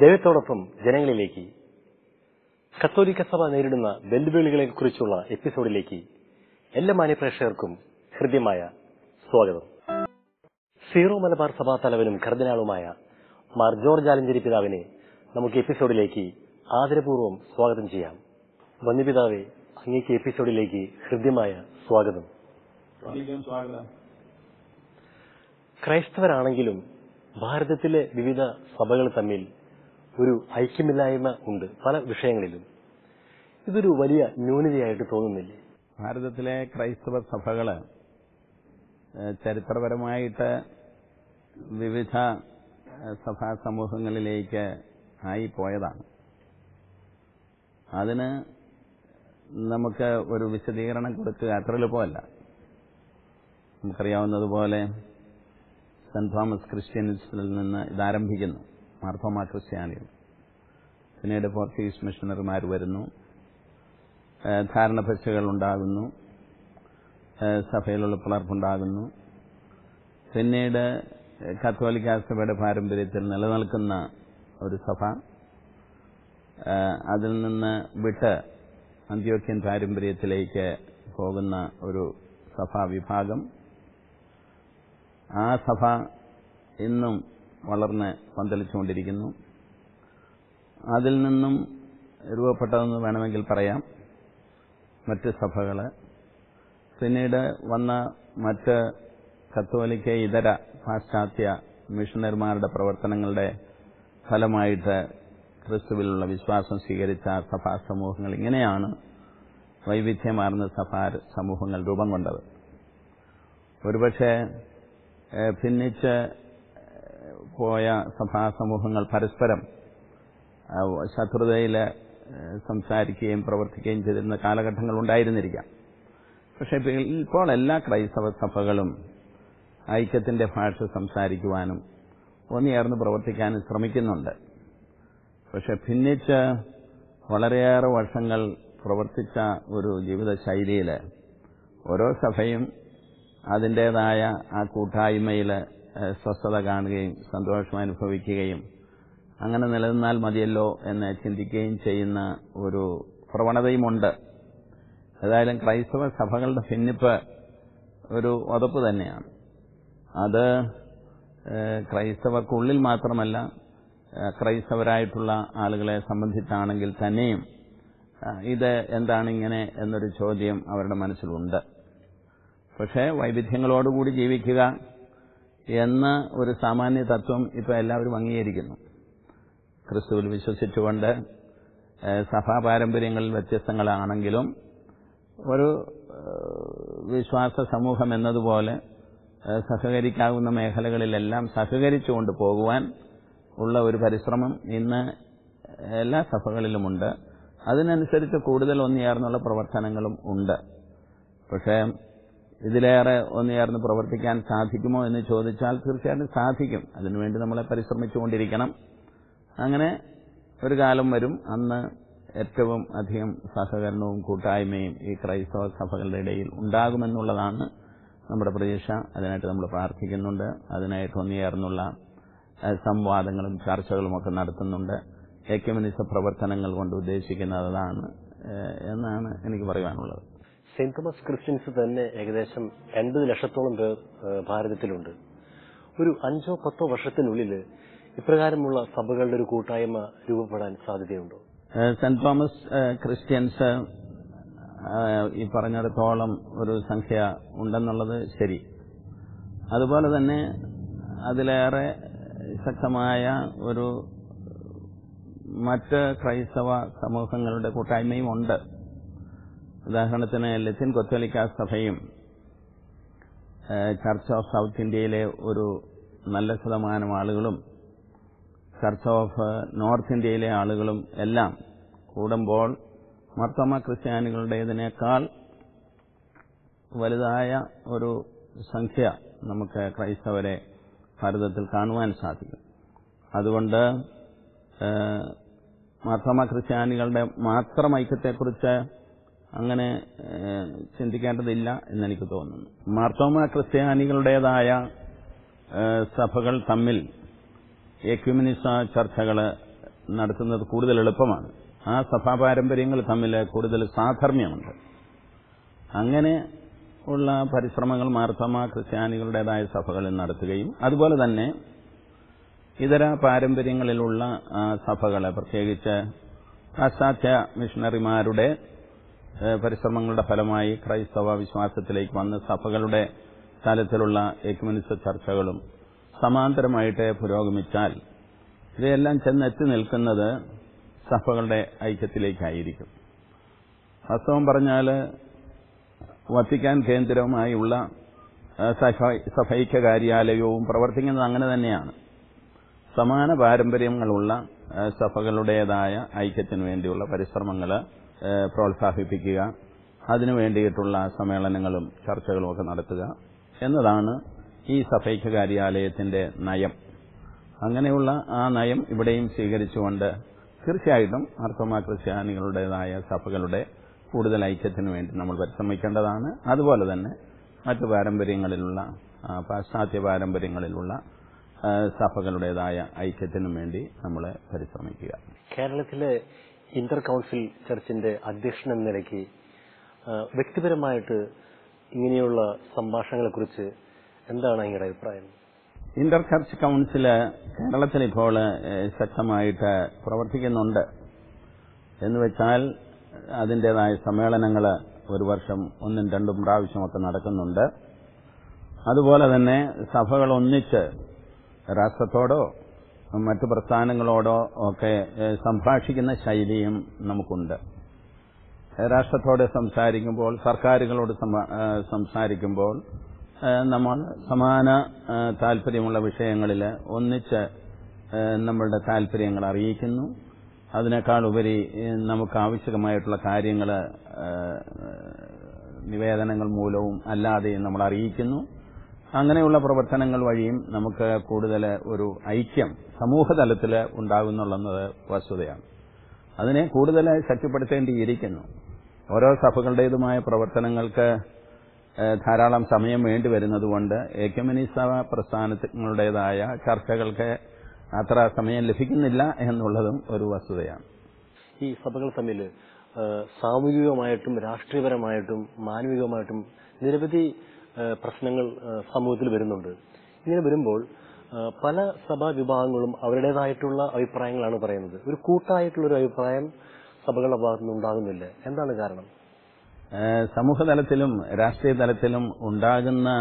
ദൈവത്തോടൊപ്പം ജനങ്ങളിലേക്ക് കത്തോലിക്ക സഭ നേരിടുന്ന വെല്ലുവിളികളെക്കുറിച്ചുള്ള എപ്പിസോഡിലേക്ക് എല്ലാ മാന്യപ്രേക്ഷകർക്കും ഹൃദ്യമായ സ്വാഗതം സീറോ മലബാർ സഭാ തലവനും കർദിനാളുമായ മാർ ജോർജ് ആലഞ്ചേരി പിതാവിനെ നമുക്ക് എപ്പിസോഡിലേക്ക് ആദരപൂർവ്വം സ്വാഗതം ചെയ്യാം വന്യപിതാവെ അങ്ങേക്ക് എപ്പിസോഡിലേക്ക് ഹൃദ്യമായ സ്വാഗതം സ്വാഗതം ക്രൈസ്തവരാണെങ്കിലും ഭാരതത്തിലെ വിവിധ സഭകൾ തമ്മിൽ ഒരു ഐക്യമില്ലായ്മ ഉണ്ട് പല വിഷയങ്ങളിലും ഇതൊരു വലിയ ന്യൂനതയായിട്ട് തോന്നുന്നില്ലേ ഭാരതത്തിലെ ക്രൈസ്തവ സഭകള് ഏഹ്, ചരിത്രപരമായിട്ട് വിവിധ ഏഹ്, സഭാ സമൂഹങ്ങളിലേക്ക് ആയി പോയതാണ് അതിന് നമുക്ക് ഒരു വിശദീകരണം കൊടുക്കുക അത്ര എളുപ്പമല്ല നമുക്കറിയാവുന്നതുപോലെ സെന്റ് തോമസ് ക്രിസ്ത്യൻസിൽ നിന്ന് ഇതാരംഭിക്കുന്നു മാർത്തോമ ക്രിസ്ത്യാനികൾ പിന്നീട് പോർച്ചുഗീസ് മിഷണറിമാർ വരുന്നു ഏഹ് ധാരണപക്ഷകൾ ഉണ്ടാകുന്നു ഏഹ് സഭയിലുള്ള പിളർപ്പുണ്ടാകുന്നു പിന്നീട് കത്തോലിക്ക സഭയുടെ പാരമ്പര്യത്തിൽ നിലനിൽക്കുന്ന ഒരു സഭ ഏഹ് അതിൽ നിന്ന് വിട്ട് അന്ത്യോക്യൻ പാരമ്പര്യത്തിലേക്ക് പോകുന്ന ഒരു സഭാ വിഭാഗം ആ സഭ ഇന്നും വളർന്ന് പന്തലിച്ചുകൊണ്ടിരിക്കുന്നു അതിൽ നിന്നും രൂപപ്പെട്ടതെന്ന് വേണമെങ്കിൽ പറയാം മറ്റ് സഭകൾ പിന്നീട് വന്ന മറ്റ് കത്തോലിക്ക ഇതര പാശ്ചാത്യ മിഷണറിമാരുടെ പ്രവർത്തനങ്ങളുടെ ഫലമായിട്ട് ക്രിസ്തുവിലുള്ള വിശ്വാസം സ്വീകരിച്ച സഭാ സമൂഹങ്ങൾ ഇങ്ങനെയാണ് വൈവിധ്യമാർന്ന സഭാ സമൂഹങ്ങൾ രൂപം കൊണ്ടത് ഒരുപക്ഷെ ഏഹ്, ഭിന്നിച്ച് ഏഹ്, പോയ സഭാ സമൂഹങ്ങൾ പരസ്പരം ആ, ശത്രുതയിൽ ഏഹ്, സംസാരിക്കുകയും പ്രവർത്തിക്കുകയും ചെയ്തിരുന്ന കാലഘട്ടങ്ങൾ ഉണ്ടായിരുന്നിരിക്കാം പക്ഷെ ഇപ്പൊ ഇപ്പോൾ എല്ലാ ക്രൈസ്തവ സഭകളും ഐക്യത്തിന്റെ ഭാഷ സംസാരിക്കുവാനും ഒന്നിയേർന്ന് പ്രവർത്തിക്കാനും ശ്രമിക്കുന്നുണ്ട് പക്ഷെ ഭിന്നിച്ച് വളരെയേറെ വർഷങ്ങൾ പ്രവർത്തിച്ച ഒരു ജീവിത ശൈലിയിൽ ഓരോ സഭയും അതിൻ്റെതായ ആ കൂട്ടായ്മയിൽ ഏഹ്, സ്വസ്ഥത കാണുകയും സന്തോഷം അനുഭവിക്കുകയും അങ്ങനെ നിലനിന്നാൽ മതിയല്ലോ എന്ന് ചിന്തിക്കുകയും ചെയ്യുന്ന ഒരു പ്രവണതയുമുണ്ട് ഏതായാലും ക്രൈസ്തവ സഭകളുടെ ഭിന്നിപ്പ് ഒരു ഉതപ്പ് തന്നെയാണ് അത് ഏഹ്, ക്രൈസ്തവർക്കുള്ളിൽ മാത്രമല്ല ഏഹ്, ക്രൈസ്തവരായിട്ടുള്ള ആളുകളെ സംബന്ധിച്ചാണെങ്കിൽ തന്നെയും ഏഹ്, ഇത് എന്താണ് ഇങ്ങനെ എന്നൊരു ചോദ്യം അവരുടെ മനസ്സിലുണ്ട് പക്ഷേ വൈവിധ്യങ്ങളോടുകൂടി ജീവിക്കുക എന്ന ഒരു സാമാന്യ തത്വം ഇപ്പോൾ എല്ലാവരും അംഗീകരിക്കുന്നു ക്രിസ്തുവിൽ വിശ്വസിച്ചുകൊണ്ട് ഏഹ്, സഭാ പാരമ്പര്യങ്ങളിൽ വ്യത്യസ്തങ്ങളാണെങ്കിലും ഒരു ഏഹ്, വിശ്വാസ സമൂഹം എന്നതുപോലെ ഏഹ്, സഹകരിക്കാവുന്ന മേഖലകളിലെല്ലാം സഹകരിച്ചുകൊണ്ട് പോകുവാൻ ഉള്ള ഒരു പരിശ്രമം ഇന്ന് എല്ലാ സഭകളിലുമുണ്ട് അതിനനുസരിച്ച് കൂടുതൽ ഒന്നിയാർന്നുള്ള പ്രവർത്തനങ്ങളും ഉണ്ട് പക്ഷേ ഇതിലേറെ ഒന്നിയാർന്ന് പ്രവർത്തിക്കാൻ സാധിക്കുമോ എന്ന് ചോദിച്ചാൽ തീർച്ചയായിട്ടും സാധിക്കും അതിനുവേണ്ടി നമ്മളെ പരിശ്രമിച്ചുകൊണ്ടിരിക്കണം അങ്ങനെ ഒരു കാലം വരും അന്ന് ഏറ്റവും അധികം സഹകരണവും കൂട്ടായ്മയും ഈ ക്രൈസ്തവ സഭകളുടെ ഇടയിൽ ഉണ്ടാകുമെന്നുള്ളതാണ് നമ്മുടെ പ്രതീക്ഷ അതിനായിട്ട് നമ്മൾ പ്രാർത്ഥിക്കുന്നുണ്ട് അതിനായിട്ട് ഒന്നിയേർന്നുള്ള ഏഹ്, സംവാദങ്ങളും ചർച്ചകളും ഒക്കെ നടത്തുന്നുണ്ട് ഏക്യമിനിസ പ്രവർത്തനങ്ങൾ കൊണ്ട് ഉദ്ദേശിക്കുന്നത് അതാണ് ഏഹ്, എന്നാണ് എനിക്ക് പറയാനുള്ളത് സെന്റ് തോമസ് ക്രിസ്ത്യൻസ് തന്നെ ഏകദേശം എൺപത് ലക്ഷത്തോളം പേർ ഏഹ്, ഭാരതത്തിലുണ്ട് ഒരു അഞ്ചോ പത്തോ വർഷത്തിനുള്ളിൽ ഇപ്രകാരമുള്ള സഭകളുടെ ഒരു കൂട്ടായ്മ രൂപപ്പെടാൻ സാധ്യതയുണ്ടോ ഏഹ് സെന്റ് തോമസ് ഏഹ് ക്രിസ്ത്യൻസ് ഏഹ് ഈ പറഞ്ഞിടത്തോളം ഒരു സംഖ്യ ഉണ്ടെന്നുള്ളത് ശരി അതുപോലെ തന്നെ അതിലേറെ ശക്തമായ ഒരു മറ്റ് ക്രൈസ്തവ സമൂഹങ്ങളുടെ കൂട്ടായ്മയും ഉണ്ട് ഉദാഹരണത്തിന് ലത്തിൻ കൊത്തോലിക്ക സഭയും ഏഹ് ചർച്ച് ഓഫ് സൗത്ത് ഇന്ത്യയിലെ ഒരു നല്ല ശതമാനം ആളുകളും ചർച്ച് ഓഫ് നോർത്ത് ഇന്ത്യയിലെ ആളുകളും എല്ലാം കൂടുമ്പോൾ മർത്തമ ക്രിസ്ത്യാനികളുടേതിനേക്കാൾ വലുതായ ഒരു സംഖ്യ നമുക്ക് ക്രൈസ്തവരെ ഭാരതത്തിൽ കാണുവാൻ സാധിക്കും അതുകൊണ്ട് ഏഹ്, മർത്തമ ക്രിസ്ത്യാനികളുടെ മാത്രം ഐക്യത്തെക്കുറിച്ച് അങ്ങനെ ഏഹ്, ചിന്തിക്കേണ്ടതില്ല എന്നെനിക്ക് തോന്നുന്നു മാർത്തോമ ക്രിസ്ത്യാനികളുടേതായ ഏഹ്, സഭകൾ തമ്മിൽ എക്യുമിനിസ ചർച്ചകൾ നടത്തുന്നത് കൂടുതൽ എളുപ്പമാണ് ആ സഭാ പാരമ്പര്യങ്ങൾ തമ്മിൽ കൂടുതൽ സാധർമ്യമുണ്ട് അങ്ങനെ ഉള്ള പരിശ്രമങ്ങൾ മാർത്തമ ക്രിസ്ത്യാനികളുടേതായ സഭകളിൽ നടത്തുകയും അതുപോലെ തന്നെ ഇതര പാരമ്പര്യങ്ങളിലുള്ള ആ, സഭകളെ പ്രത്യേകിച്ച് പാശ്ചാത്യ മിഷണറിമാരുടെ ഏഹ്, പരിശ്രമങ്ങളുടെ ഫലമായി ക്രൈസ്തവ വിശ്വാസത്തിലേക്ക് വന്ന് സഭകളുടെ തലത്തിലുള്ള എക്യുമിനിസ്റ്റ് ചർച്ചകളും സമാന്തരമായിട്ട് പുരോഗമിച്ചാൽ ഇവയെല്ലാം ചെന്നെത്തി നിൽക്കുന്നത് സഭകളുടെ ഐക്യത്തിലേക്കായിരിക്കും വാസ്തവം പറഞ്ഞാൽ വത്തിക്കാൻ കേന്ദ്രവുമായുള്ള ആ, സഭ- സഭൈക്യ കാര്യാലയവും പ്രവർത്തിക്കുന്നത് അങ്ങനെ തന്നെയാണ് സമാന പാരമ്പര്യങ്ങളുള്ള ആ, സഭകളുടേതായ ഐക്യത്തിനു വേണ്ടിയുള്ള പരിശ്രമങ്ങൾ പ്രോത്സാഹിപ്പിക്കുക അതിനു വേണ്ടിയിട്ടുള്ള സമ്മേളനങ്ങളും ചർച്ചകളും ഒക്കെ നടത്തുക എന്നതാണ് ഈ സഭൈക്യ കാര്യാലയത്തിന്റെ നയം അങ്ങനെയുള്ള ആ നയം ഇവിടെയും സ്വീകരിച്ചുകൊണ്ട് തീർച്ചയായിട്ടും അർത്തമാ ക്രിസ്ത്യാനികളുടേതായ സഭകളുടെ കൂടുതൽ ഐക്യത്തിനു വേണ്ടി നമ്മൾ പരിശ്രമിക്കേണ്ടതാണ് അതുപോലെ തന്നെ മറ്റു പാരമ്പര്യങ്ങളിലുള്ള ആ, പാശ്ചാത്യ പാരമ്പര്യങ്ങളിലുള്ള ആ, സഭകളുടേതായ ഐക്യത്തിനും വേണ്ടി നമ്മൾ പരിശ്രമിക്കുക കേരളത്തിലെ ഇന്റർ കൌൺസിൽ ചർച്ചിന്റെ അധ്യക്ഷൻ എന്ന നിലയ്ക്ക് ആ, വ്യക്തിപരമായിട്ട് ഇങ്ങനെയുള്ള സംഭാഷണങ്ങളെക്കുറിച്ച് എന്താണ് അങ്ങയുടെ അഭിപ്രായം ഇന്റർ ചർച്ച് കൌൺസില് കേരളത്തിൽ ഇപ്പോൾ ഏഹ്, ശക്തമായിട്ട് പ്രവർത്തിക്കുന്നുണ്ട് എന്ന് വെച്ചാൽ അതിൻ്റെതായ സമ്മേളനങ്ങൾ ഒരു വർഷം ഒന്നും രണ്ടും പ്രാവശ്യമൊക്കെ നടക്കുന്നുണ്ട് അതുപോലെ തന്നെ സഭകൾ ഒന്നിച്ച് രാഷ്ട്രത്തോടോ മറ്റു പ്രസ്ഥാനങ്ങളോടോ ഒക്കെ ഏഹ്, സംഭാഷിക്കുന്ന ശൈലിയും നമുക്കുണ്ട് രാഷ്ട്രത്തോട് സംസാരിക്കുമ്പോൾ സർക്കാരുകളോട് സംവ- ആ, സംസാരിക്കുമ്പോൾ ആ, നമ്മൾ സമാന ആ, താല്പര്യമുള്ള വിഷയങ്ങളിൽ ഒന്നിച്ച് ആ, നമ്മളുടെ താല്പര്യങ്ങൾ അറിയിക്കുന്നു അതിനേക്കാൾ ഉപരി ഏ, നമുക്ക് ആവശ്യമായിട്ടുള്ള കാര്യങ്ങൾ നിവേദനങ്ങൾ മൂലവും അല്ലാതെയും നമ്മൾ അറിയിക്കുന്നു അങ്ങനെയുള്ള പ്രവർത്തനങ്ങൾ വഴിയും നമുക്ക് കൂടുതൽ ഒരു ഐക്യം സമൂഹതലത്തിൽ ഉണ്ടാകുന്നുള്ളത് വസ്തുതയാണ് അതിനെ കൂടുതൽ ശക്തിപ്പെടുത്തേണ്ടിയിരിക്കുന്നു ഓരോ സഭകളുടേതുമായ പ്രവർത്തനങ്ങൾക്ക് ഏഹ്, ധാരാളം സമയം വേണ്ടി വരുന്നതുകൊണ്ട് ഏക്യമിനിസഭ പ്രസ്ഥാനങ്ങളുടേതായ ചർച്ചകൾക്ക് അത്ര സമയം ലഭിക്കുന്നില്ല എന്നുള്ളതും ഒരു വസ്തുതയാണ് ഈ സഭകൾ തമ്മിൽ ആ, സാമൂഹികമായിട്ടും രാഷ്ട്രീയപരമായിട്ടും മാനവികമായിട്ടും നിരവധി ആ, പ്രശ്നങ്ങൾ ആ, സമൂഹത്തിൽ വരുന്നുണ്ട് ഇങ്ങനെ വരുമ്പോൾ ആ, പല സഭാ വിഭാഗങ്ങളും അവരുടേതായിട്ടുള്ള അഭിപ്രായങ്ങളാണ് പറയുന്നത് ഒരു കൂട്ടായിട്ടുള്ള ഒരു അഭിപ്രായം സഭകളുടെ ഭാഗത്തു നിന്ന് ഉണ്ടാകുന്നില്ല എന്താണ് കാരണം ഏഹ്, സമൂഹതലത്തിലും രാഷ്ട്രീയ തലത്തിലും ഉണ്ടാകുന്ന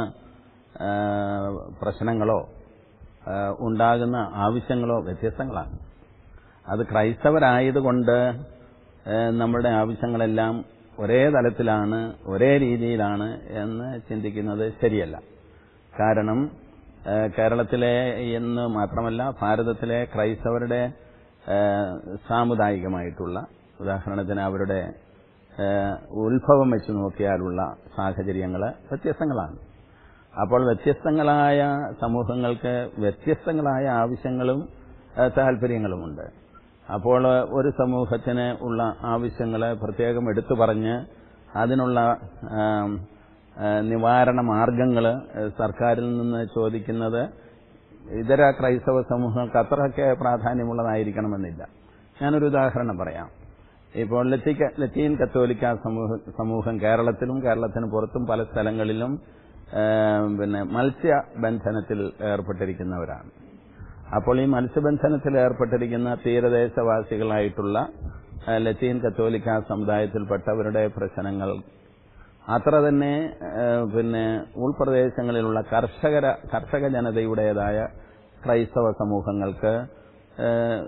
ഏഹ്, പ്രശ്നങ്ങളോ ഏഹ്, ഉണ്ടാകുന്ന ആവശ്യങ്ങളോ വ്യത്യസ്തങ്ങളാണ് അത് ക്രൈസ്തവരായതുകൊണ്ട് ഏഹ്, നമ്മുടെ ആവശ്യങ്ങളെല്ലാം ഒരേ തലത്തിലാണ് ഒരേ രീതിയിലാണ് എന്ന് ചിന്തിക്കുന്നത് ശരിയല്ല കാരണം ഏഹ്, കേരളത്തിലെ എന്ന് മാത്രമല്ല ഭാരതത്തിലെ ക്രൈസ്തവരുടെ ഏഹ്, സാമുദായികമായിട്ടുള്ള ഉദാഹരണത്തിന് അവരുടെ ഏഹ്, ഉത്ഭവം വെച്ച് നോക്കിയാലുള്ള സാഹചര്യങ്ങൾ വ്യത്യസ്തങ്ങളാണ് അപ്പോൾ വ്യത്യസ്തങ്ങളായ സമൂഹങ്ങൾക്ക് വ്യത്യസ്തങ്ങളായ ആവശ്യങ്ങളും ഏഹ്, താല്പര്യങ്ങളുമുണ്ട് അപ്പോൾ ഒരു സമൂഹത്തിന് ഉള്ള ആവശ്യങ്ങൾ പ്രത്യേകം എടുത്തു പറഞ്ഞ് അതിനുള്ള ആം, ഏഹ്, നിവാരണ മാർഗങ്ങൾ സർക്കാരിൽ നിന്ന് ചോദിക്കുന്നത് ഇതര ക്രൈസ്തവ സമൂഹങ്ങൾക്ക് അത്രയ്ക്ക് പ്രാധാന്യമുള്ളതായിരിക്കണമെന്നില്ല ഞാനൊരു ഉദാഹരണം പറയാം ഇപ്പോൾ ലത്തിക്ക ലത്തീൻ കത്തോലിക്ക സമൂഹ സമൂഹം കേരളത്തിലും കേരളത്തിന് പുറത്തും പല സ്ഥലങ്ങളിലും ഏഹ്, പിന്നെ മത്സ്യബന്ധനത്തിൽ ഏർപ്പെട്ടിരിക്കുന്നവരാണ് അപ്പോൾ ഈ മത്സ്യബന്ധനത്തിൽ ഏർപ്പെട്ടിരിക്കുന്ന തീരദേശവാസികളായിട്ടുള്ള ഏഹ്, ലത്തീൻ കത്തോലിക്ക സമുദായത്തിൽപ്പെട്ടവരുടെ പ്രശ്നങ്ങൾ അത്ര തന്നെ ഏഹ്, പിന്നെ ഉൾപ്രദേശങ്ങളിലുള്ള കർഷകര കർഷക ജനതയുടേതായ ക്രൈസ്തവ സമൂഹങ്ങൾക്ക് ഏഹ്,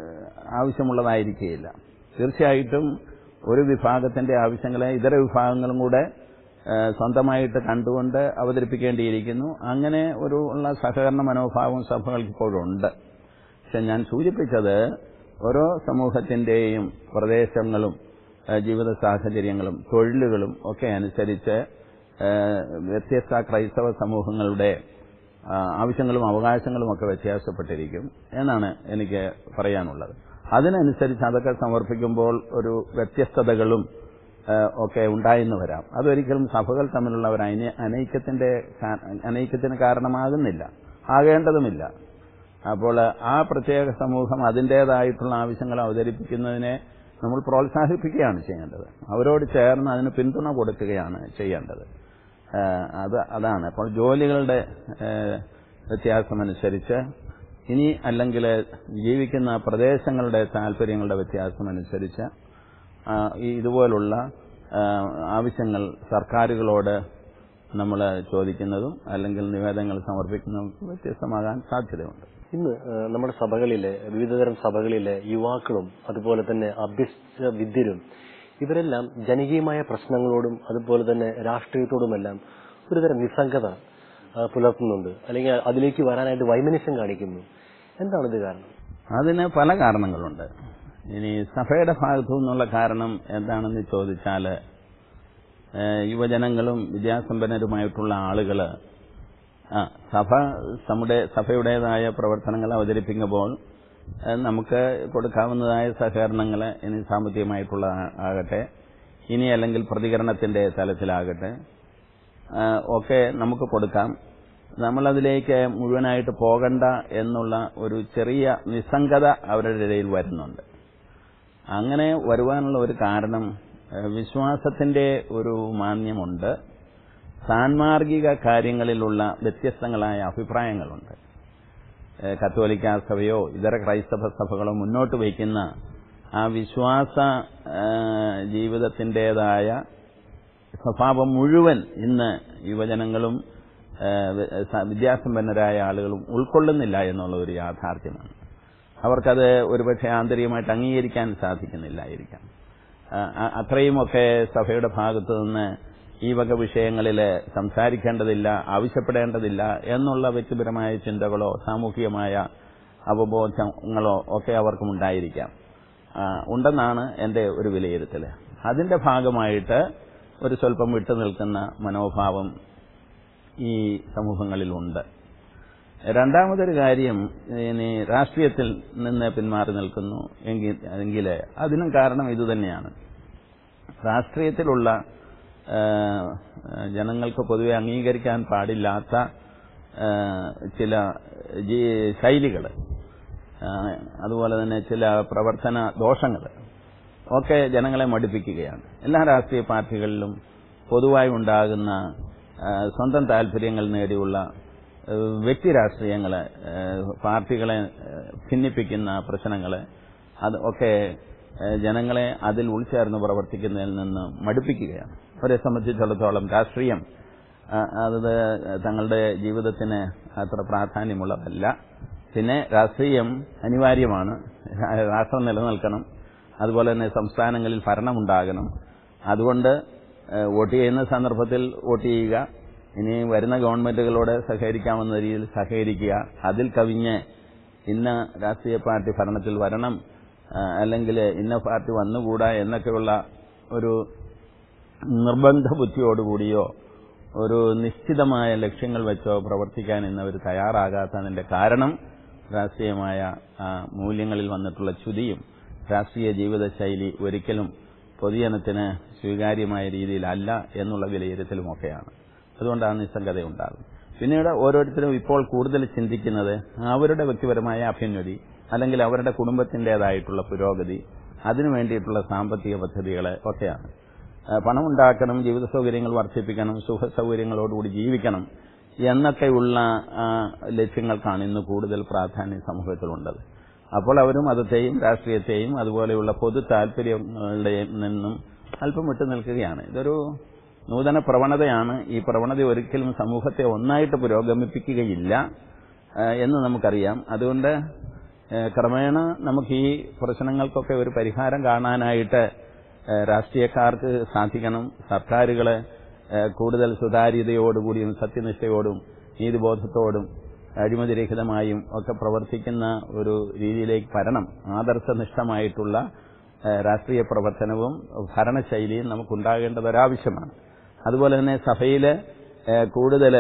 ആവശ്യമുള്ളതായിരിക്കുകയില്ല തീർച്ചയായിട്ടും ഒരു വിഭാഗത്തിന്റെ ആവശ്യങ്ങളെ ഇതര വിഭാഗങ്ങളും കൂടെ ഏഹ്, സ്വന്തമായിട്ട് കണ്ടുകൊണ്ട് അവതരിപ്പിക്കേണ്ടിയിരിക്കുന്നു അങ്ങനെ ഒരു ഉള്ള സഹകരണ മനോഭാവം സഭകൾക്ക് ഇപ്പോഴുണ്ട് പക്ഷെ ഞാൻ സൂചിപ്പിച്ചത് ഓരോ സമൂഹത്തിന്റെയും പ്രദേശങ്ങളും ഏഹ്, ജീവിത സാഹചര്യങ്ങളും തൊഴിലുകളും ഒക്കെ അനുസരിച്ച് ഏഹ്, വ്യത്യസ്ത ക്രൈസ്തവ സമൂഹങ്ങളുടെ ആ, ആവശ്യങ്ങളും അവകാശങ്ങളും ഒക്കെ വ്യത്യാസപ്പെട്ടിരിക്കും എന്നാണ് എനിക്ക് പറയാനുള്ളത് അതിനനുസരിച്ച് അതൊക്കെ സമർപ്പിക്കുമ്പോൾ ഒരു വ്യത്യസ്തതകളും ഏഹ്, ഒക്കെ ഉണ്ടായെന്ന് വരാം അതൊരിക്കലും സഭകൾ തമ്മിലുള്ള ഒരു അനൈ- അനൈക്യത്തിന്റെ കാ- അനൈക്യത്തിന് കാരണമാകുന്നില്ല ആകേണ്ടതുമില്ല അപ്പോൾ ആ പ്രത്യേക സമൂഹം അതിൻ്റേതായിട്ടുള്ള ആവശ്യങ്ങൾ അവതരിപ്പിക്കുന്നതിനെ നമ്മൾ പ്രോത്സാഹിപ്പിക്കുകയാണ് ചെയ്യേണ്ടത് അവരോട് ചേർന്ന് അതിന് പിന്തുണ കൊടുക്കുകയാണ് ചെയ്യേണ്ടത് ഏഹ് അത് അതാണ് അപ്പോൾ ജോലികളുടെ ഏഹ് വ്യത്യാസമനുസരിച്ച് ഇനി അല്ലെങ്കിൽ ജീവിക്കുന്ന പ്രദേശങ്ങളുടെ താല്പര്യങ്ങളുടെ വ്യത്യാസമനുസരിച്ച് ആ, ഈ ഇതുപോലുള്ള ആ, ആവശ്യങ്ങൾ സർക്കാരുകളോട് നമ്മൾ ചോദിക്കുന്നതും അല്ലെങ്കിൽ നിവേദനങ്ങൾ സമർപ്പിക്കുന്നതും വ്യത്യസ്തമാകാൻ സാധ്യതയുണ്ട് ഇന്ന് ഏഹ്, നമ്മുടെ സഭകളിലെ വിവിധതരം സഭകളിലെ യുവാക്കളും അതുപോലെ തന്നെ അഭ്യസിച്ച വിദ്യരും ഇവരെല്ലാം ജനകീയമായ പ്രശ്നങ്ങളോടും അതുപോലെ തന്നെ രാഷ്ട്രീയത്തോടുമെല്ലാം ഒരുതരം നിസ്സംഗത ആ, പുലർത്തുന്നുണ്ട് അല്ലെങ്കിൽ അതിലേക്ക് വരാനായിട്ട് വൈമനസ്യം കാണിക്കുന്നു എന്താണ് ഇത് കാരണം അതിന് പല കാരണങ്ങളുണ്ട് ഇനി സഭയുടെ ഭാഗത്തു നിന്നുള്ള കാരണം എന്താണെന്ന് ചോദിച്ചാൽ യുവജനങ്ങളും വിദ്യാസമ്പന്നരുമായിട്ടുള്ള ആളുകൾ സഭ നമ്മുടെ സഭയുടേതായ പ്രവർത്തനങ്ങൾ അവതരിപ്പിക്കുമ്പോൾ ഏഹ്, നമുക്ക് കൊടുക്കാവുന്നതായ സഹകരണങ്ങൾ ഇനി സാമ്പത്തികമായിട്ടുള്ള ആ- ആകട്ടെ ഇനി അല്ലെങ്കിൽ പ്രതികരണത്തിന്റെ തലത്തിലാകട്ടെ ഏഹ്, ഒക്കെ നമുക്ക് കൊടുക്കാം നമ്മളതിലേക്ക് മുഴുവനായിട്ട് പോകണ്ട എന്നുള്ള ഒരു ചെറിയ നിസ്സംഗത അവരുടെ ഇടയിൽ വരുന്നുണ്ട് അങ്ങനെ വരുവാനുള്ള ഒരു കാരണം ഏഹ്, വിശ്വാസത്തിന്റെ ഒരു മാന്യമുണ്ട് സാൻമാർഗിക കാര്യങ്ങളിലുള്ള വ്യത്യസ്തങ്ങളായ അഭിപ്രായങ്ങളുണ്ട് ഏഹ്, കത്തോലിക്ക സഭയോ ഇതര ക്രൈസ്തവ സഭകളോ മുന്നോട്ട് വയ്ക്കുന്ന ആ വിശ്വാസ ഏഹ്, ജീവിതത്തിൻ്റെതായ സ്വഭാവം മുഴുവൻ ഇന്ന് യുവജനങ്ങളും ഏഹ്, വി- സ- വിദ്യാസമ്പന്നരായ ആളുകളും ഉൾക്കൊള്ളുന്നില്ല എന്നുള്ള ഒരു യാഥാർത്ഥ്യമാണ് അവർക്കത് ഒരുപക്ഷെ ആന്തരികമായിട്ട് അംഗീകരിക്കാൻ സാധിക്കുന്നില്ലായിരിക്കാം ആ, അ- അത്രയുമൊക്കെ സഭയുടെ ഭാഗത്തു നിന്ന് ഈ വക വിഷയങ്ങളിൽ സംസാരിക്കേണ്ടതില്ല ആവശ്യപ്പെടേണ്ടതില്ല എന്നുള്ള വ്യക്തിപരമായ ചിന്തകളോ സാമൂഹികമായ അവബോധങ്ങളോ ഒക്കെ അവർക്കും ഉണ്ടായിരിക്കാം ആ, ഉണ്ടെന്നാണ് എൻ്റെ ഒരു വിലയിരുത്തൽ അതിന്റെ ഭാഗമായിട്ട് ഒരു സ്വല്പം വിട്ടു നിൽക്കുന്ന മനോഭാവം ഈ സമൂഹങ്ങളിലുണ്ട് രണ്ടാമതൊരു കാര്യം ഇനി രാഷ്ട്രീയത്തിൽ നിന്ന് പിന്മാറി നിൽക്കുന്നു എങ്കിൽ എങ്കിൽ അതിനും കാരണം ഇതുതന്നെയാണ് രാഷ്ട്രീയത്തിലുള്ള ആ, ജനങ്ങൾക്ക് പൊതുവെ അംഗീകരിക്കാൻ പാടില്ലാത്ത ആ, ചില ജീ- ശൈലികൾ അതുപോലെ തന്നെ ചില പ്രവർത്തന ദോഷങ്ങൾ ഒക്കെ ജനങ്ങളെ മടുപ്പിക്കുകയാണ് എല്ലാ രാഷ്ട്രീയ പാർട്ടികളിലും പൊതുവായി ഉണ്ടാകുന്ന ആ, സ്വന്തം താല്പര്യങ്ങൾ നേടിയുള്ള ആ, വ്യക്തി രാഷ്ട്രീയങ്ങളെ ആ, പാർട്ടികളെ ആ, ഭിന്നിപ്പിക്കുന്ന പ്രശ്നങ്ങളെ അത് ഒക്കെ ആ, ജനങ്ങളെ അതിൽ ഉൾച്ചേർന്ന് പ്രവർത്തിക്കുന്നതിൽ നിന്ന് മടുപ്പിക്കുകയാണ് അവരെ സംബന്ധിച്ചിടത്തോളം രാഷ്ട്രീയം ആ, അത് തങ്ങളുടെ ജീവിതത്തിന് അത്ര പ്രാധാന്യമുള്ളതല്ല പിന്നെ രാഷ്ട്രീയം അനിവാര്യമാണ് രാഷ്ട്രം നിലനിൽക്കണം അതുപോലെ തന്നെ സംസ്ഥാനങ്ങളിൽ ഭരണമുണ്ടാകണം അതുകൊണ്ട് ഏഹ്, വോട്ട് ചെയ്യുന്ന സന്ദർഭത്തിൽ വോട്ട് ചെയ്യുക ഇനി വരുന്ന ഗവൺമെന്റുകളോട് സഹകരിക്കാമെന്ന രീതിയിൽ സഹകരിക്കുക അതിൽ കവിഞ്ഞ് ഇന്ന രാഷ്ട്രീയ പാർട്ടി ഭരണത്തിൽ വരണം ആ, അല്ലെങ്കിൽ ഇന്ന പാർട്ടി വന്നുകൂടാ എന്നൊക്കെയുള്ള ഒരു നിർബന്ധ ബുദ്ധിയോടുകൂടിയോ ഒരു നിശ്ചിതമായ ലക്ഷ്യങ്ങൾ വെച്ചോ പ്രവർത്തിക്കാൻ ഇന്നവർ തയ്യാറാകാത്തതിന്റെ കാരണം രാഷ്ട്രീയമായ ആ, മൂല്യങ്ങളിൽ വന്നിട്ടുള്ള ച്യുതിയും രാഷ്ട്രീയ ജീവിതശൈലി ഒരിക്കലും പൊതുജനത്തിന് സ്വീകാര്യമായ രീതിയിലല്ല എന്നുള്ള വിലയിരുത്തലുമൊക്കെയാണ് അതുകൊണ്ടാണ് നിസ്സംഗതയുണ്ടാകുന്നത് പിന്നീട് ഓരോരുത്തരും ഇപ്പോൾ കൂടുതൽ ചിന്തിക്കുന്നത് അവരുടെ വ്യക്തിപരമായ അഭ്യുന്നതി അല്ലെങ്കിൽ അവരുടെ കുടുംബത്തിൻ്റെതായിട്ടുള്ള പുരോഗതി അതിനു വേണ്ടിയിട്ടുള്ള സാമ്പത്തിക പദ്ധതികൾ ഒക്കെയാണ് ആ, പണമുണ്ടാക്കണം ജീവിത സൗകര്യങ്ങൾ വർദ്ധിപ്പിക്കണം സുഖ സൗകര്യങ്ങളോടുകൂടി ജീവിക്കണം എന്നൊക്കെയുള്ള ആ, ലക്ഷ്യങ്ങൾക്കാണ് ഇന്ന് കൂടുതൽ പ്രാധാന്യം സമൂഹത്തിലുള്ളത് അപ്പോൾ അവർ മതത്തെയും രാഷ്ട്രീയത്തെയും അതുപോലെയുള്ള പൊതു താല്പര്യങ്ങളുടെയും നിന്നും അല്പം വിട്ടു നിൽക്കുകയാണ് ഇതൊരു നൂതന പ്രവണതയാണ് ഈ പ്രവണത ഒരിക്കലും സമൂഹത്തെ ഒന്നായിട്ട് പുരോഗമിപ്പിക്കുകയില്ല ആ, എന്ന് നമുക്കറിയാം അതുകൊണ്ട് ആ, ക്രമേണ നമുക്ക് ഈ പ്രശ്നങ്ങൾക്കൊക്കെ ഒരു പരിഹാരം കാണാനായിട്ട് ആ, രാഷ്ട്രീയക്കാർക്ക് സാധിക്കണം സർക്കാരുകൾ കൂടുതൽ സുതാര്യതയോടുകൂടിയും സത്യനിഷ്ഠയോടും നീതിബോധത്തോടും അഴിമതിരഹിതമായും ഒക്കെ പ്രവർത്തിക്കുന്ന ഒരു രീതിയിലേക്ക് വരണം ആദർശനിഷ്ഠമായിട്ടുള്ള ആ, രാഷ്ട്രീയ പ്രവർത്തനവും ഭരണശൈലിയും നമുക്കുണ്ടാകേണ്ടത് ഒരാവശ്യമാണ് അതുപോലെ തന്നെ സഭയിൽ കൂടുതൽ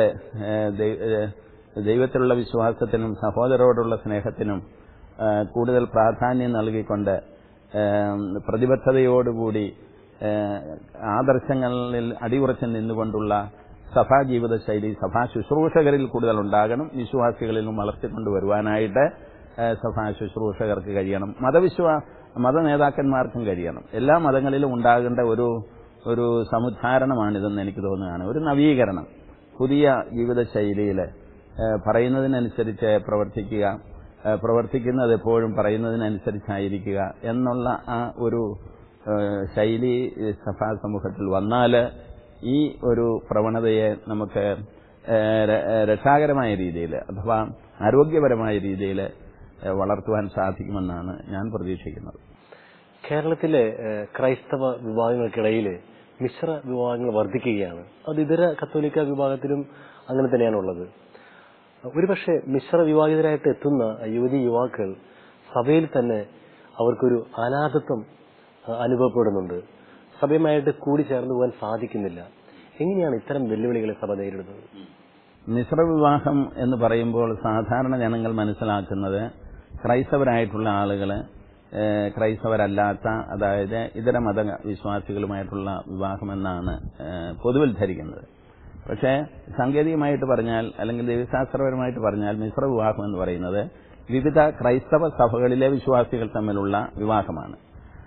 ദൈവത്തിലുള്ള വിശ്വാസത്തിനും സഹോദരോടുള്ള സ്നേഹത്തിനും ആ, കൂടുതൽ പ്രാധാന്യം നൽകിക്കൊണ്ട് ആ, പ്രതിബദ്ധതയോടുകൂടി ആ, ആദർശങ്ങളിൽ അടിയുറച്ച് നിന്നുകൊണ്ടുള്ള സഭാ ജീവിതശൈലി സഭാ ശുശ്രൂഷകരിൽ കൂടുതൽ ഉണ്ടാകണം വിശ്വാസികളിൽ നിന്നും വളർത്തിക്കൊണ്ടുവരുവാനായിട്ട് ഏഹ്, സഭാ ശുശ്രൂഷകർക്ക് കഴിയണം മതവിശ്വാ മത നേതാക്കന്മാർക്കും കഴിയണം എല്ലാ മതങ്ങളിലും ഉണ്ടാകേണ്ട ഒരു ഒരു സമുദ്ധാരണമാണിതെന്ന് എനിക്ക് തോന്നുകയാണ് ഒരു നവീകരണം പുതിയ ജീവിതശൈലിയിൽ ഏഹ്, പറയുന്നതിനനുസരിച്ച് പ്രവർത്തിക്കുക ഏഹ്, പ്രവർത്തിക്കുന്നത് എപ്പോഴും പറയുന്നതിനനുസരിച്ചായിരിക്കുക എന്നുള്ള ആ ഒരു ഏഹ്, ശൈലി ഈ സഭാ സമൂഹത്തിൽ വന്നാൽ ഈ ഒരു പ്രവണതയെ നമുക്ക് ഏഹ്, ര- ഏഹ്, രക്ഷാകരമായ രീതിയിൽ അഥവാ ആരോഗ്യപരമായ രീതിയിൽ ഏഹ്, വളർത്തുവാൻ സാധിക്കുമെന്നാണ് ഞാൻ പ്രതീക്ഷിക്കുന്നത് കേരളത്തിലെ ഏഹ്, ക്രൈസ്തവ വിഭാഗങ്ങൾക്കിടയിൽ മിശ്ര വിഭാഗങ്ങൾ വർദ്ധിക്കുകയാണ് അത് ഇതര കത്തോലിക്ക വിഭാഗത്തിലും അങ്ങനെ തന്നെയാണുള്ളത് ഒരുപക്ഷെ മിശ്ര വിവാഹിതരായിട്ട് എത്തുന്ന യുവതി യുവാക്കൾ സഭയിൽ തന്നെ അവർക്കൊരു അനാഥത്വം അഹ്, അനുഭവപ്പെടുന്നുണ്ട് സഭയുമായിട്ട് കൂടി ചേർന്ന് പോകാൻ സാധിക്കുന്നില്ല എങ്ങനെയാണ് ഇത്തരം വെല്ലുവിളികളെ സഭ നേരിടുന്നത് മിശ്രവിവാഹം എന്ന് പറയുമ്പോൾ സാധാരണ ജനങ്ങൾ മനസ്സിലാക്കുന്നത് ക്രൈസ്തവരായിട്ടുള്ള ആളുകൾ ക്രൈസ്തവരല്ലാത്ത അതായത് ഇതര മത വിശ്വാസികളുമായിട്ടുള്ള വിവാഹമെന്നാണ് ഏഹ്, പൊതുവിൽ ധരിക്കുന്നത് പക്ഷേ സാങ്കേതികമായിട്ട് പറഞ്ഞാൽ അല്ലെങ്കിൽ ദൈവശാസ്ത്രപരമായിട്ട് പറഞ്ഞാൽ മിശ്രവിവാഹം എന്ന് പറയുന്നത് വിവിധ ക്രൈസ്തവ സഭകളിലെ വിശ്വാസികൾ തമ്മിലുള്ള വിവാഹമാണ്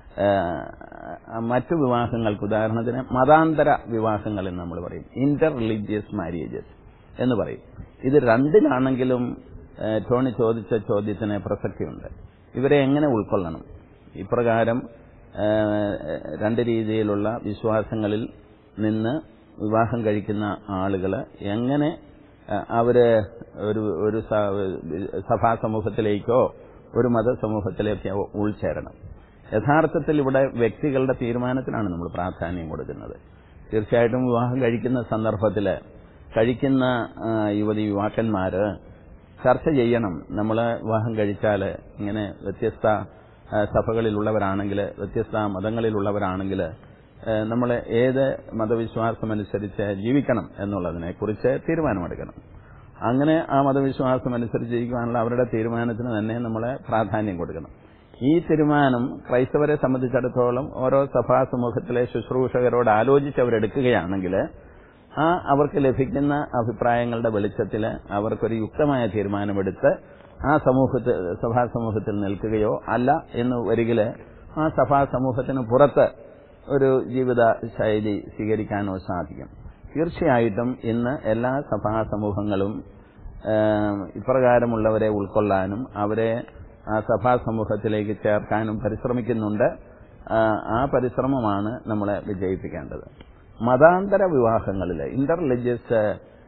ഏഹ്, മറ്റു വിവാഹങ്ങൾക്ക് ഉദാഹരണത്തിന് മതാന്തര വിവാഹങ്ങൾ എന്ന് നമ്മൾ പറയും ഇന്റർ റിലീജിയസ് മാരേജസ് എന്ന് പറയും ഇത് രണ്ടിലാണെങ്കിലും ഏഹ്, ടോണി ചോദിച്ച ചോദ്യത്തിന് പ്രസക്തിയുണ്ട് ഇവരെ എങ്ങനെ ഉൾക്കൊള്ളണം ഇപ്രകാരം ഏഹ്, രണ്ട് രീതിയിലുള്ള വിശ്വാസങ്ങളിൽ നിന്ന് വിവാഹം കഴിക്കുന്ന ആളുകൾ എങ്ങനെ ഏഹ്, അവര് ഒരു ഒരു സ- സഭാ സമൂഹത്തിലേക്കോ ഒരു മതസമൂഹത്തിലേക്കോ ഉൾച്ചേരണം യഥാർത്ഥത്തിൽ ഇവിടെ വ്യക്തികളുടെ തീരുമാനത്തിനാണ് നമ്മൾ പ്രാധാന്യം കൊടുക്കുന്നത് തീർച്ചയായിട്ടും വിവാഹം കഴിക്കുന്ന സന്ദർഭത്തിൽ കഴിക്കുന്ന ആ, യുവതി യുവാക്കന്മാര് ചർച്ച ചെയ്യണം നമ്മൾ വിവാഹം കഴിച്ചാൽ ഇങ്ങനെ വ്യത്യസ്ത ആ, സഭകളിലുള്ളവരാണെങ്കിൽ വ്യത്യസ്ത മതങ്ങളിലുള്ളവരാണെങ്കിൽ നമ്മൾ ഏത് മതവിശ്വാസമനുസരിച്ച് ജീവിക്കണം എന്നുള്ളതിനെ കുറിച്ച് തീരുമാനമെടുക്കണം അങ്ങനെ ആ മതവിശ്വാസം അനുസരിച്ച് ജീവിക്കുവാനുള്ള അവരുടെ തീരുമാനത്തിന് തന്നെ നമ്മൾ പ്രാധാന്യം കൊടുക്കണം ഈ തീരുമാനം ക്രൈസ്തവരെ സംബന്ധിച്ചിടത്തോളം ഓരോ സഭാ സമൂഹത്തിലെ ശുശ്രൂഷകരോട് ആലോചിച്ച് അവരെടുക്കുകയാണെങ്കിൽ ആ അവർക്ക് ലഭിക്കുന്ന അഭിപ്രായങ്ങളുടെ വെളിച്ചത്തിൽ അവർക്കൊരു യുക്തമായ തീരുമാനമെടുത്ത് ആ സമൂഹത്തിൽ സഭാ സമൂഹത്തിൽ നിൽക്കുകയോ അല്ല എന്ന് വരികിൽ ആ സഭാ സമൂഹത്തിന് പുറത്ത് ഒരു ജീവിത ശൈലി സ്വീകരിക്കാനോ സാധിക്കും തീർച്ചയായിട്ടും ഇന്ന് എല്ലാ സഭാ സമൂഹങ്ങളും ഏഹ്, ഇപ്രകാരമുള്ളവരെ ഉൾക്കൊള്ളാനും അവരെ ആ സഭാ സമൂഹത്തിലേക്ക് ചേർക്കാനും പരിശ്രമിക്കുന്നുണ്ട് ആ, ആ പരിശ്രമമാണ് നമ്മളെ വിജയിപ്പിക്കേണ്ടത് മതാന്തര വിവാഹങ്ങളിൽ ഇന്റർ റിലീജിയസ്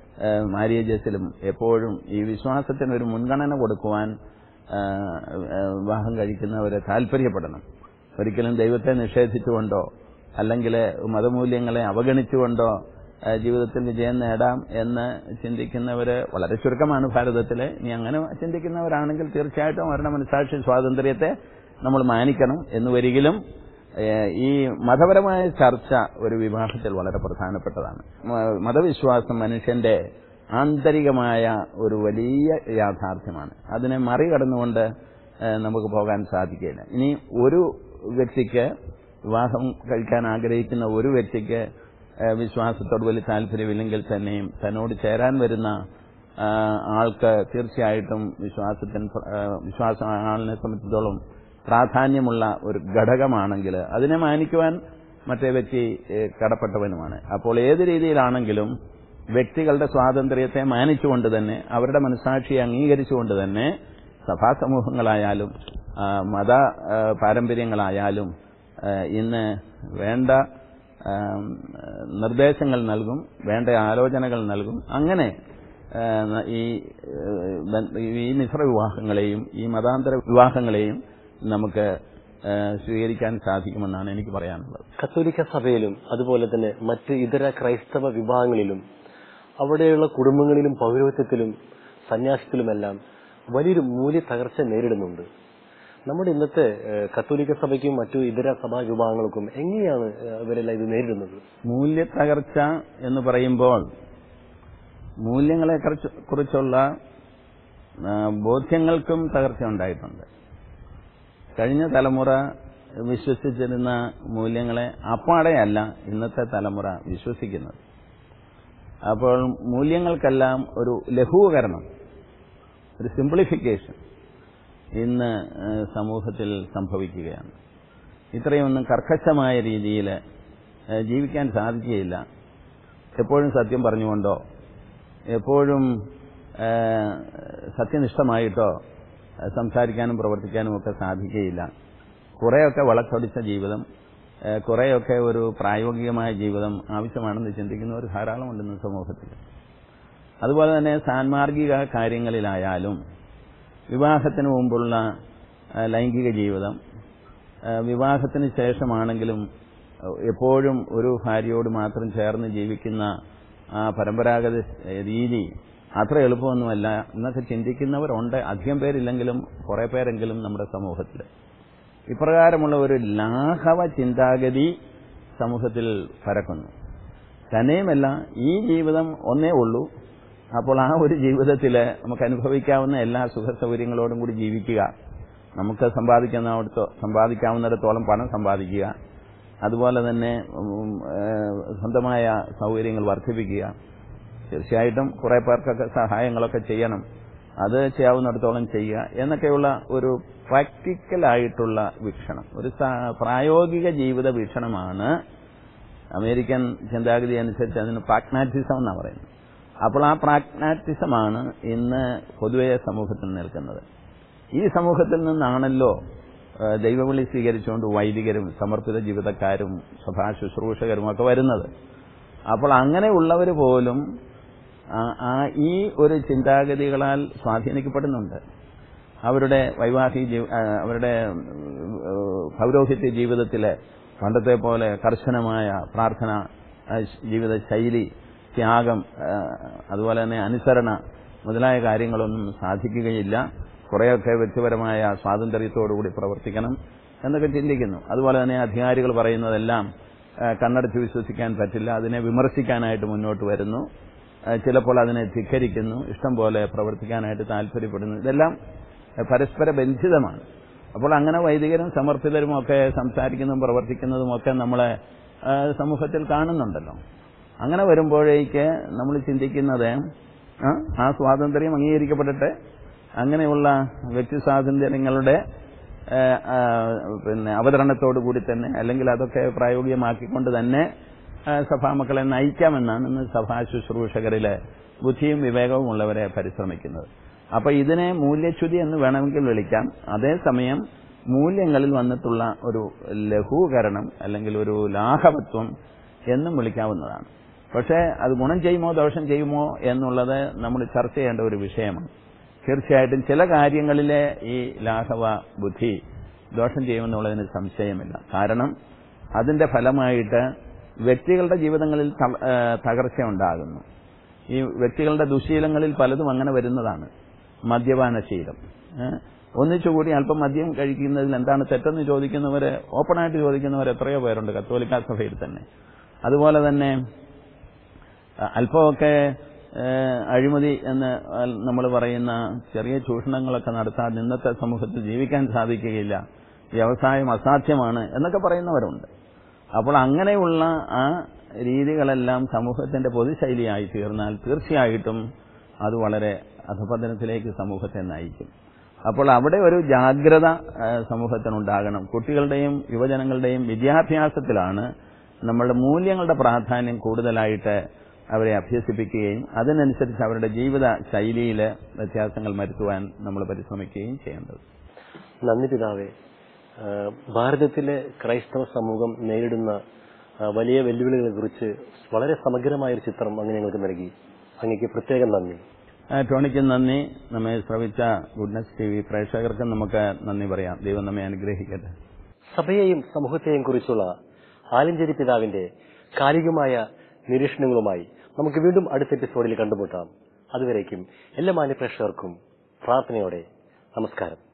മാരേജസിലും എപ്പോഴും ഈ വിശ്വാസത്തിന് ഒരു മുൻഗണന കൊടുക്കുവാൻ ആ, ആ, വിവാഹം കഴിക്കുന്നവരെ താല്പര്യപ്പെടണം ഒരിക്കലും ദൈവത്തെ നിഷേധിച്ചുകൊണ്ടോ അല്ലെങ്കിൽ മതമൂല്യങ്ങളെ അവഗണിച്ചുകൊണ്ടോ ആ, ജീവിതത്തിൽ വിജയം നേടാം എന്ന് ചിന്തിക്കുന്നവര് വളരെ ചുരുക്കമാണ് ഭാരതത്തിലെ ഇനി അങ്ങനെ ചിന്തിക്കുന്നവരാണെങ്കിൽ തീർച്ചയായിട്ടും അവരുടെ മനസാക്ഷി സ്വാതന്ത്ര്യത്തെ നമ്മൾ മാനിക്കണം എന്ന് വരികിലും ഏഹ്, ഈ മതപരമായ ചർച്ച ഒരു വിവാഹത്തിൽ വളരെ പ്രധാനപ്പെട്ടതാണ് മ- മതവിശ്വാസം മനുഷ്യന്റെ ആന്തരികമായ ഒരു വലിയ യാഥാർത്ഥ്യമാണ് അതിനെ മറികടന്നുകൊണ്ട് ഏഹ്, നമുക്ക് പോകാൻ സാധിക്കില്ല ഇനി ഒരു വ്യക്തിക്ക് വിവാഹം കഴിക്കാൻ ആഗ്രഹിക്കുന്ന ഒരു വ്യക്തിക്ക് ഏഹ്, വിശ്വാസത്തോട് വലിയ താല്പര്യമില്ലെങ്കിൽ തന്നെയും തന്നോട് ചേരാൻ വരുന്ന ആ, ആൾക്ക് തീർച്ചയായിട്ടും വിശ്വാസത്തിന് പ്ര- ആ, വിശ്വാസം ആ ആളിനെ സംബന്ധിച്ചിടത്തോളം പ്രാധാന്യമുള്ള ഒരു ഘടകമാണെങ്കിൽ അതിനെ മാനിക്കുവാൻ മറ്റേ വ്യക്തി ഏഹ്, കടപ്പെട്ടവനുമാണ് അപ്പോൾ ഏത് രീതിയിലാണെങ്കിലും വ്യക്തികളുടെ സ്വാതന്ത്ര്യത്തെ മാനിച്ചുകൊണ്ട് തന്നെ അവരുടെ മനസാക്ഷിയെ അംഗീകരിച്ചുകൊണ്ട് തന്നെ സഭാ സമൂഹങ്ങളായാലും ആ, മത ആ, പാരമ്പര്യങ്ങളായാലും ആ, ഇന്ന് വേണ്ട ആ, നിർദ്ദേശങ്ങൾ നൽകും വേണ്ട ആലോചനകൾ നൽകും അങ്ങനെ ആ, ഈ ആ, ബന്ധ- ഈ മിശ്ര വിവാഹങ്ങളെയും ഈ മതാന്തര വിവാഹങ്ങളെയും നമുക്ക് ആ, സ്വീകരിക്കാൻ സാധിക്കുമെന്നാണ് എനിക്ക് പറയാനുള്ളത് കത്തോലിക്ക സഭയിലും അതുപോലെ തന്നെ മറ്റ് ഇതര ക്രൈസ്തവ വിഭാഗങ്ങളിലും അവിടെയുള്ള കുടുംബങ്ങളിലും പൗരോഹിത്യത്തിലും സന്യാസത്തിലുമെല്ലാം വലിയൊരു മൂല്യ തകർച്ച നേരിടുന്നുണ്ട് നമ്മുടെ ഇന്നത്തെ ഏഹ്, കത്തോലിക്ക സഭയ്ക്കും മറ്റു ഇതര സഭാ വിഭാഗങ്ങൾക്കും എങ്ങനെയാണ് ഏഹ്, ഇവരെല്ലാം ഇത് നേരിടുന്നത് മൂല്യത്തകർച്ച എന്ന് പറയുമ്പോൾ മൂല്യങ്ങളെ കുറിച്ച് കുറിച്ചുള്ള ആ, ബോധ്യങ്ങൾക്കും തകർച്ച ഉണ്ടായിട്ടുണ്ട് കഴിഞ്ഞ തലമുറ വിശ്വസിച്ചിരുന്ന മൂല്യങ്ങളെ അപ്പാടെയല്ല ഇന്നത്തെ തലമുറ വിശ്വസിക്കുന്നത് അപ്പോൾ മൂല്യങ്ങൾക്കെല്ലാം ഒരു ലഘൂകരണം ഒരു സിംപ്ലിഫിക്കേഷൻ ഇന്ന് ഏഹ്, സമൂഹത്തിൽ സംഭവിക്കുകയാണ് ഇത്രയൊന്നും കർക്കശമായ രീതിയിൽ ഏഹ്, ജീവിക്കാൻ സാധിക്കുകയില്ല എപ്പോഴും സത്യം പറഞ്ഞുകൊണ്ടോ എപ്പോഴും ഏഹ്, സത്യനിഷ്ഠമായിട്ടോ ഏഹ്, സംസാരിക്കാനും പ്രവർത്തിക്കാനും ഒക്കെ സാധിക്കുകയില്ല കുറേയൊക്കെ വളച്ചൊടിച്ച ജീവിതം ഏഹ്, കുറേയൊക്കെ ഒരു പ്രായോഗികമായ ജീവിതം ആവശ്യമാണെന്ന് ചിന്തിക്കുന്നവർ ധാരാളമുണ്ട് ഇന്ന് സമൂഹത്തിൽ അതുപോലെ തന്നെ സാൻമാർഗിക കാര്യങ്ങളിലായാലും വിവാഹത്തിന് മുമ്പുള്ള ആ, ലൈംഗിക ജീവിതം ആ, വിവാഹത്തിന് ശേഷമാണെങ്കിലും ആ, എപ്പോഴും ഒരു ഭാര്യയോട് മാത്രം ചേർന്ന് ജീവിക്കുന്ന ആ പരമ്പരാഗത രീതി അത്ര എളുപ്പമൊന്നുമല്ല എന്നൊക്കെ ചിന്തിക്കുന്നവരുണ്ട് അധികം പേരില്ലെങ്കിലും കുറെ പേരെങ്കിലും നമ്മുടെ സമൂഹത്തിൽ ഇപ്രകാരമുള്ള ഒരു ലാഘവ ചിന്താഗതി സമൂഹത്തിൽ പരക്കുന്നു തന്നെയുമല്ല ഈ ജീവിതം ഒന്നേ ഉള്ളൂ അപ്പോൾ ആ ഒരു ജീവിതത്തിൽ നമുക്ക് അനുഭവിക്കാവുന്ന എല്ലാ സുഖ സൗകര്യങ്ങളോടും കൂടി ജീവിക്കുക നമുക്ക് സമ്പാദിക്കുന്നിടത്തോ സമ്പാദിക്കാവുന്നിടത്തോളം പണം സമ്പാദിക്കുക അതുപോലെ തന്നെ ഉം, ഏഹ്, സ്വന്തമായ സൗകര്യങ്ങൾ വർദ്ധിപ്പിക്കുക തീർച്ചയായിട്ടും കുറെ പേർക്കൊക്കെ സഹായങ്ങളൊക്കെ ചെയ്യണം അത് ചെയ്യാവുന്നിടത്തോളം ചെയ്യുക എന്നൊക്കെയുള്ള ഒരു പ്രാക്ടിക്കലായിട്ടുള്ള വീക്ഷണം ഒരു സ- പ്രായോഗിക ജീവിത വീക്ഷണമാണ് അമേരിക്കൻ ചിന്താഗതി അനുസരിച്ച് അതിന് പ്രാഗ്മാറ്റിസം എന്നാണ് പറയുന്നത് അപ്പോൾ ആ പ്രാഗ്മാറ്റിസമാണ് ഇന്ന് പൊതുവെ സമൂഹത്തിൽ നിൽക്കുന്നത് ഈ സമൂഹത്തിൽ നിന്നാണല്ലോ ഏഹ്, ദൈവവിളി സ്വീകരിച്ചുകൊണ്ട് വൈദികരും സമർപ്പിത ജീവിതക്കാരും സഭാ ശുശ്രൂഷകരും ഒക്കെ വരുന്നത് അപ്പോൾ അങ്ങനെയുള്ളവർ പോലും ആ- ആ ഈ ഒരു ചിന്താഗതികളാൽ സ്വാധീനിക്കപ്പെടുന്നുണ്ട് അവരുടെ വൈവാഹിക ജീവ- ആ, അവരുടെ ഉം, ഏഹ്, പൗരോഹിത്യ ജീവിതത്തിലെ പണ്ടത്തെ പോലെ കർശനമായ പ്രാർത്ഥന ആ, ശ്- ജീവിത ശൈലി ത്യാഗം ആ, അതുപോലെ തന്നെ അനുസരണ മുതലായ കാര്യങ്ങളൊന്നും സാധിക്കുകയില്ല കുറേയൊക്കെ വ്യക്തിപരമായ സ്വാതന്ത്ര്യത്തോടുകൂടി പ്രവർത്തിക്കണം എന്നൊക്കെ ചിന്തിക്കുന്നു അതുപോലെ തന്നെ അധികാരികൾ പറയുന്നതെല്ലാം ആ, കണ്ണടച്ച് വിശ്വസിക്കാൻ പറ്റില്ല അതിനെ വിമർശിക്കാനായിട്ട് മുന്നോട്ട് വരുന്നു ആ, ചിലപ്പോൾ അതിനെ ധിക്കരിക്കുന്നു ഇഷ്ടം പോലെ പ്രവർത്തിക്കാനായിട്ട് താല്പര്യപ്പെടുന്നു ഇതെല്ലാം ആ, പരസ്പര ബന്ധിതമാണ് അപ്പോൾ അങ്ങനെ വൈദികരും സമർപ്പിതരും ഒക്കെ സംസാരിക്കുന്നതും പ്രവർത്തിക്കുന്നതും ഒക്കെ നമ്മളെ ആ, സമൂഹത്തിൽ കാണുന്നുണ്ടല്ലോ അങ്ങനെ വരുമ്പോഴേക്ക് നമ്മൾ ചിന്തിക്കുന്നത് ആ, ആ സ്വാതന്ത്ര്യം അംഗീകരിക്കപ്പെടട്ടെ അങ്ങനെയുള്ള വ്യക്തി സ്വാതന്ത്ര്യങ്ങളുടെ ആ, ആ, പിന്നെ അവതരണത്തോടു കൂടി തന്നെ അല്ലെങ്കിൽ അതൊക്കെ പ്രായോഗികമാക്കിക്കൊണ്ട് തന്നെ ആ, സഭാമക്കളെ നയിക്കാമെന്നാണ് ഇന്ന് സഭാ ശുശ്രൂഷകരിലെ ബുദ്ധിയും വിവേകവും ഉള്ളവരെ പരിശ്രമിക്കുന്നത് അപ്പൊ ഇതിനെ മൂല്യച്യുതി എന്ന് വേണമെങ്കിൽ വിളിക്കാം അതേസമയം മൂല്യങ്ങളിൽ വന്നിട്ടുള്ള ഒരു ലഘൂകരണം അല്ലെങ്കിൽ ഒരു ലാഘവത്വം എന്നും വിളിക്കാവുന്നതാണ് പക്ഷേ അത് ഗുണം ചെയ്യുമോ ദോഷം ചെയ്യുമോ എന്നുള്ളത് നമ്മൾ ചർച്ച ചെയ്യേണ്ട ഒരു വിഷയമാണ് തീർച്ചയായിട്ടും ചില കാര്യങ്ങളിലെ ഈ ലാഘവ ബുദ്ധി ദോഷം ചെയ്യുമെന്നുള്ളതിന് സംശയമില്ല കാരണം അതിന്റെ ഫലമായിട്ട് വ്യക്തികളുടെ ജീവിതങ്ങളിൽ ത- ഏ, തകർച്ച ഉണ്ടാകുന്നു ഈ വ്യക്തികളുടെ ദുശീലങ്ങളിൽ പലതും അങ്ങനെ വരുന്നതാണ് മദ്യപാനശീലം ഏ? ഒന്നിച്ചുകൂടി അല്പം മദ്യം കഴിക്കുന്നതിൽ എന്താണ് തെറ്റെന്ന് ചോദിക്കുന്നവര് ഓപ്പണായിട്ട് ചോദിക്കുന്നവർ എത്രയോ പേരുണ്ട് കത്തോലിക്ക സഭയിൽ തന്നെ അതുപോലെ തന്നെ അ- അല്പമൊക്കെ ഏ, അഴിമതി എന്ന് നമ്മൾ പറയുന്ന ചെറിയ ചൂഷണങ്ങളൊക്കെ നടത്താൻ ഇന്നത്തെ സമൂഹത്തിൽ ജീവിക്കാൻ സാധിക്കുകയില്ല വ്യവസായം അസാധ്യമാണ് എന്നൊക്കെ പറയുന്നവരുണ്ട് അപ്പോൾ അങ്ങനെയുള്ള ആ രീതികളെല്ലാം സമൂഹത്തിന്റെ പൊതുശൈലിയായി തീർന്നാൽ തീർച്ചയായിട്ടും അത് വളരെ അധപതനത്തിലേക്ക് സമൂഹത്തെ നയിക്കും അപ്പോൾ അവിടെ ഒരു ജാഗ്രത ആ, സമൂഹത്തിനുണ്ടാകണം കുട്ടികളുടെയും യുവജനങ്ങളുടെയും വിദ്യാഭ്യാസത്തിലാണ് നമ്മളുടെ മൂല്യങ്ങളുടെ പ്രാധാന്യം കൂടുതലായിട്ട് അവരെ അഭ്യസിപ്പിക്കുകയും അതിനനുസരിച്ച് അവരുടെ ജീവിത ശൈലിയിൽ വ്യത്യാസങ്ങൾ വരുത്തുവാൻ നമ്മൾ പരിശ്രമിക്കുകയും ചെയ്യേണ്ടത് നന്ദി പിതാവേ ആ, ഭാരതത്തിലെ ക്രൈസ്തവ സമൂഹം നേരിടുന്ന ആ, വലിയ വെല്ലുവിളികളെ കുറിച്ച് വളരെ സമഗ്രമായ ഒരു ചിത്രം അങ്ങ് ഞങ്ങൾക്ക് നൽകി അങ്ങേക്ക് പ്രത്യേകം നന്ദി ആ, ടോണിക്ക് നന്ദി നമ്മെ ശ്രവിച്ച ഗുഡ്നസ് ടി വി പ്രേക്ഷകർക്കും നമുക്ക് നന്ദി പറയാം ദൈവം നമ്മെ അനുഗ്രഹിക്കട്ടെ സഭയെയും സമൂഹത്തെയും കുറിച്ചുള്ള ആലഞ്ചേരി പിതാവിന്റെ കാലികമായ നിരീക്ഷണങ്ങളുമായി നമുക്ക് വീണ്ടും അടുത്ത എപ്പിസോഡിൽ കണ്ടുമുട്ടാം അതുവരേക്കും എല്ലാ മാന്യ പ്രേക്ഷകർക്കും പ്രാർത്ഥനയോടെ നമസ്കാരം